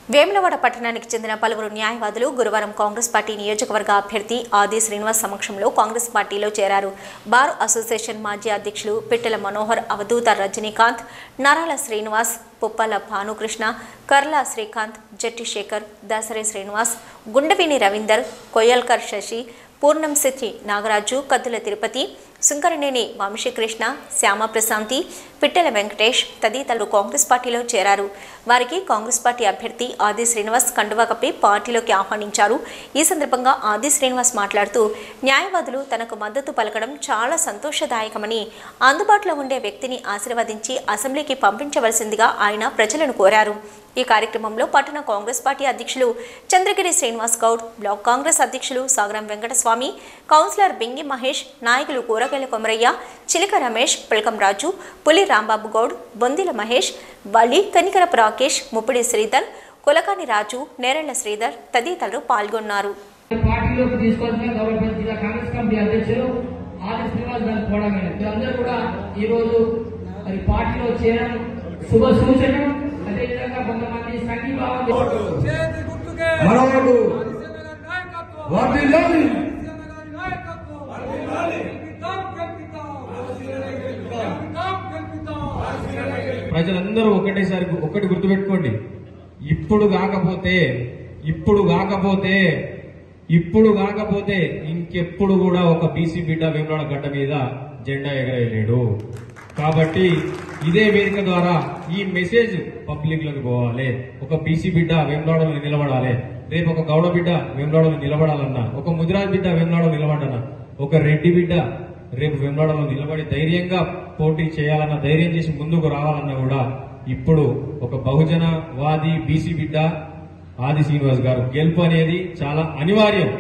వేములవాడ పట్టణానికి చెందిన పలువురు న్యాయవాదులు గురువారం కాంగ్రెస్ పార్టీ నియోజకవర్గ అభ్యర్థి ఆది శ్రీనివాస్ సమక్షంలో కాంగ్రెస్ పార్టీలో చేరారు బార్ అసోసియేషన్ మాజీ అధ్యక్షులు పిట్టెల మనోహర్ అవధూత రజనీకాంత్ నరాల శ్రీనివాస్ పుప్పల భానుకృష్ణ కర్ల శ్రీకాంత్ జట్టి శేఖర్ దాసరి శ్రీనివాస్ గుండవిని రవీందర్ కొయ్యల్కర్ శశి పూర్ణంశెట్టి నాగరాజు కద్దుల తిరుపతి సుంకరనేని వంశీకృష్ణ శ్యామ ప్రశాంతి పిట్టెల వెంకటేష్ తదితరులు కాంగ్రెస్ పార్టీలో చేరారు వారికి కాంగ్రెస్ పార్టీ అభ్యర్థి ఆది శ్రీనివాస్ కండువా కప్పి పార్టీలోకి ఆహ్వానించారు ఈ సందర్భంగా ఆది శ్రీనివాస్ మాట్లాడుతూ న్యాయవాదులు తనకు మద్దతు పలకడం చాలా సంతోషదాయకమని అందుబాటులో ఉండే వ్యక్తిని ఆశీర్వదించి అసెంబ్లీకి పంపించవలసిందిగా ఆయన ప్రజలను కోరారు ఈ కార్యక్రమంలో పట్టణ కాంగ్రెస్ పార్టీ అధ్యక్షులు చంద్రగిరి శ్రీనివాస్ గౌడ్ బ్లాక్ కాంగ్రెస్ అధ్యక్షులు సాగరం వెంకటస్వామి కౌన్సిలర్ బింగి మహేష్ నాయకులు కూరగాయల కొమరయ్య చిలక రమేష్ పిలకం రాజు పులి రాంబాబు గౌడ్ బొందిల మహేష్ వలి కనికరపు రాకేష్ ముప్పిడి శ్రీధర్ కులకాని రాజు నేరెళ్ల శ్రీధర్ తదితరులు పాల్గొన్నారు పార్టీలోకి తీసుకోవాల్సిన గౌరవ జిల్లా కాంగ్రెస్ కమిటీ అధ్యక్షులు ఆది శ్రీనివాస్ గారిని కోవడం మీరందరూ కూడా ఈ రోజు మరి పార్టీలో చేరడం శుభ సూచన అదేవిధంగా కొంతమంది సంఘీభావం చేతి గుర్తుకే మనవాడు జనగణ నాయకత్వం వర్ధిల్లాలి. జనగణ నాయకత్వం గెలుపుతాం, గెలుపుతాం. గెలుపుతాం, గెలుపుతాం. ప్రజలందరూ ఒకటేసారి గు- ఒకటి గుర్తుపెట్టుకోండి ఇప్పుడు కాకపోతే ఇప్పుడు కాకపోతే ఇప్పుడు కాకపోతే ఇంకెప్పుడు కూడా ఒక బీసీ బిడ్డ వేమనాడ గడ్డ మీద జెండా ఎగరేయలేడు కాబట్టి ఇదే వేదిక ద్వారా ఈ మెసేజ్ పబ్లిక్ లోకి పోవాలి ఒక బీసీ బిడ్డ వేమనాడలో నిలబడాలి రేపు ఒక గౌడ బిడ్డ వేమనాడలో నిలబడాలన్నా ఒక ముదిరాజ్ బిడ్డ వేమనాడలో నిలబడన్నా ఒక రెడ్డి బిడ్డ రేపు వెంబడలో నిలబడి ధైర్యంగా పోటీ చేయాలన్న ధైర్యం చేసి ముందుకు రావాలన్నా కూడా ఇప్పుడు ఒక బహుజన వాది బీసీ బిడ్డ ఆది శ్రీనివాస్ గారు గెలుపు అనేది చాలా అనివార్యం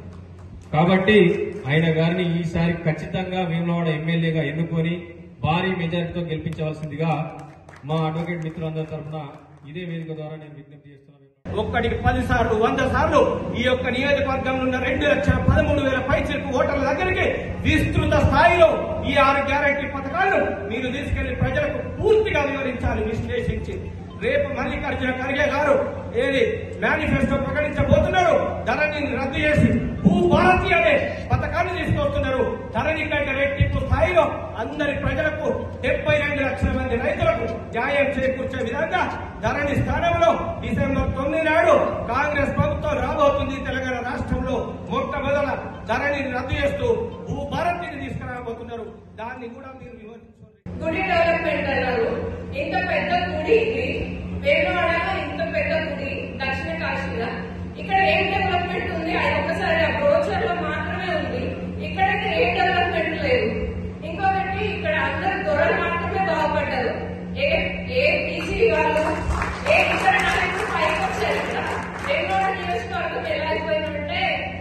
కాబట్టి ఆయన గారిని ఈసారి ఖచ్చితంగా వేములవాడ ఎమ్మెల్యేగా ఎన్నుకొని భారీ మెజారిటీతో గెలిపించవలసిందిగా మా అడ్వకేట్ మిత్రులందరి తరఫున ఇదే వేదిక ద్వారా నేను విజ్ఞప్తి చేస్తున్నాను ఒక్కడికి పది సార్లు వంద సార్లు ఈ యొక్క నియోజకవర్గంలో ఉన్న రెండు లక్షల పదమూడు వేల పైచిలకు ఓటర్ల దగ్గరికి విస్తృత స్థాయిలో ఈ ఆరు గ్యారంటీ పథకాలను మీరు తీసుకెళ్లి ప్రజలకు పూర్తిగా వివరించాలి విశ్లేషించి రేపు మల్లికార్జున ఖర్గే గారు ఏది మేనిఫెస్టో ప్రకటించబోతున్నారు ధరణిని రద్దు చేసి భూభారతి అనే పథకాన్ని తీసుకొస్తున్నారు ధరణి కంటే రెట్టింపు స్థాయిలో అందరి ప్రజలకు డెబ్బై రెండు లక్షల మంది రైతులకు న్యాయం చేకూర్చే విధంగా ధరణి స్థానంలో డిసెంబర్ తొమ్మిది నాడు కాంగ్రెస్ ప్రభుత్వం రాబోతుంది తెలంగాణ రాష్ట్రంలో మొట్టమొదల ధరణిని రద్దు చేస్తూ భూభారతిని తీసుకురాబోతున్నారు దాన్ని కూడా మీరు వివరించారు గుడి డెవలప్మెంట్ అన్నారు ఇంత పెద్ద గుడి ఇది వేములవాడలో ఇంత పెద్ద గుడి దక్షిణ కాశీగా ఇక్కడ ఏం డెవలప్మెంట్ ఉంది అది ఒక్కసారి ఆ బ్రోచర్ లో మాత్రమే ఉంది ఇక్కడైతే ఏం డెవలప్మెంట్ లేదు ఇంకొకటి ఇక్కడ అందరు దొరలు మాత్రమే బాగుపడ్డారు ఏ ఏ బీసీ వాళ్ళు ఏ ఇతర నాయకులు పైకి వచ్చారు ఇక్కడ వేములవాడ నియోజకవర్గం ఎలా అయిపోయిందంటే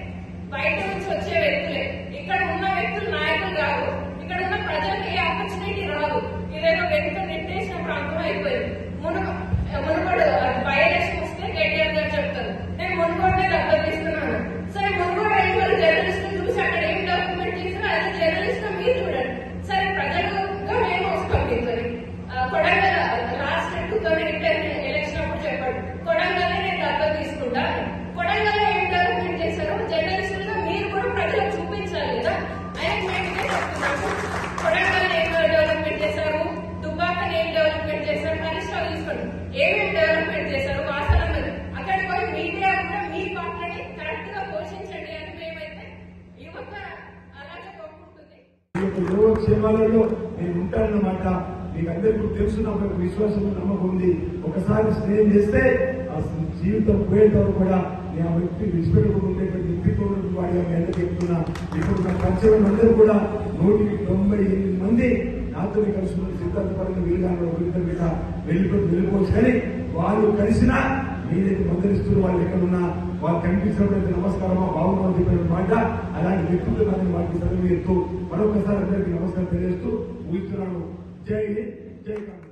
బయట నుంచి వచ్చే వ్యక్తులే ఇక్కడ ఉన్న వ్యక్తులు నాయకులు కాదు ఇక్కడ ఉన్న ప్రజలకు ఏ ఆపర్చునిటీ రాదు ఇదేదో వెనుక నెట్టేసిన ప్రాంతం అయిపోయింది మునుగ మునుగోడు బై ఎలక్షన్ వస్తే కేటీఆర్ గారు చెప్తారు నేను మునుగోడే దత్తత తీసుకున్నాను సరే మునుగోడు అయిన వాళ్ళు జర్నలిస్ట్ చూసి అక్కడ ఏం డాక్యుమెంట్ చేసినా అదే జర్నలిస్ట్ మీరు చూడండి సరే ప్రజలుగా మేము వస్తాం మీతోని ఆ, Kodangal last two thousand election అప్పుడు చెప్పాడు కొడంగల్ నేను దత్తత తీసుకుంటా కొడంగల్ ఏం డెవలప్మెంట్ చేశారో జర్నలిస్టులుగా మీరు కూడా ప్రజలకు చూపించాలి కదా ఆయన మేము ఇదే చెప్తున్నాము కొడంగల్ ఏం డెవలప్మెంట్ చేశారు దుబ్బాకని ఏం డెవలప్మెంట్ చేశారు హరీష్ రావు తీసుకోండి ఏమేమి డెవలప్మెంట్ చేశారు వాసన మీరు అక్కడికి పోయి మీడియా కూడా మీ పాత్రని కరెక్ట్ గా పోషించండి అని మేమైతే యువత అలాగే కోరుకుంటుంది యోగక్షేమాలలో నేను ఉంటానన్నమాట మీకు అందరికీ తెలుసు నాకు ఒక విశ్వాసం నమ్మకం ఉంది ఒకసారి స్నేహం చేస్తే ఆ జీవితం పోయేంత వరకు కూడా నేను ఆ వ్యక్తి విడిచిపెట్టుకుని ఉండేటువంటి వ్యక్తిత్వం వాడిగా మీ అందరికీ చెప్తున్నా ఇప్పుడు నా పరిచయం అందరూ కూడా నూటికి తొంభై ఎనిమిది మంది నాతో కలిసి ఉన్న సిద్ధాంతపరంగా వీలుగానే ఒక ఇద్దరు మీద వెళ్ళిపోయి వెళ్ళిపోవచ్చు కానీ వాళ్ళు కలిసినా మీరైతే మందరిస్తున్న వాళ్ళు ఎక్కడున్నా వాళ్ళు కనిపించినప్పుడు నమస్కారమా బాగున్నామని చెప్పిన మాట అలాంటి వ్యక్తులు కానీ వాటికి చదివి ఎత్తు మరొకసారి అందరికీ నమస్కారం తెలియజేస్తూ ఊహిస్తున్నాను జై హింద్, జై కాంగ్రెస్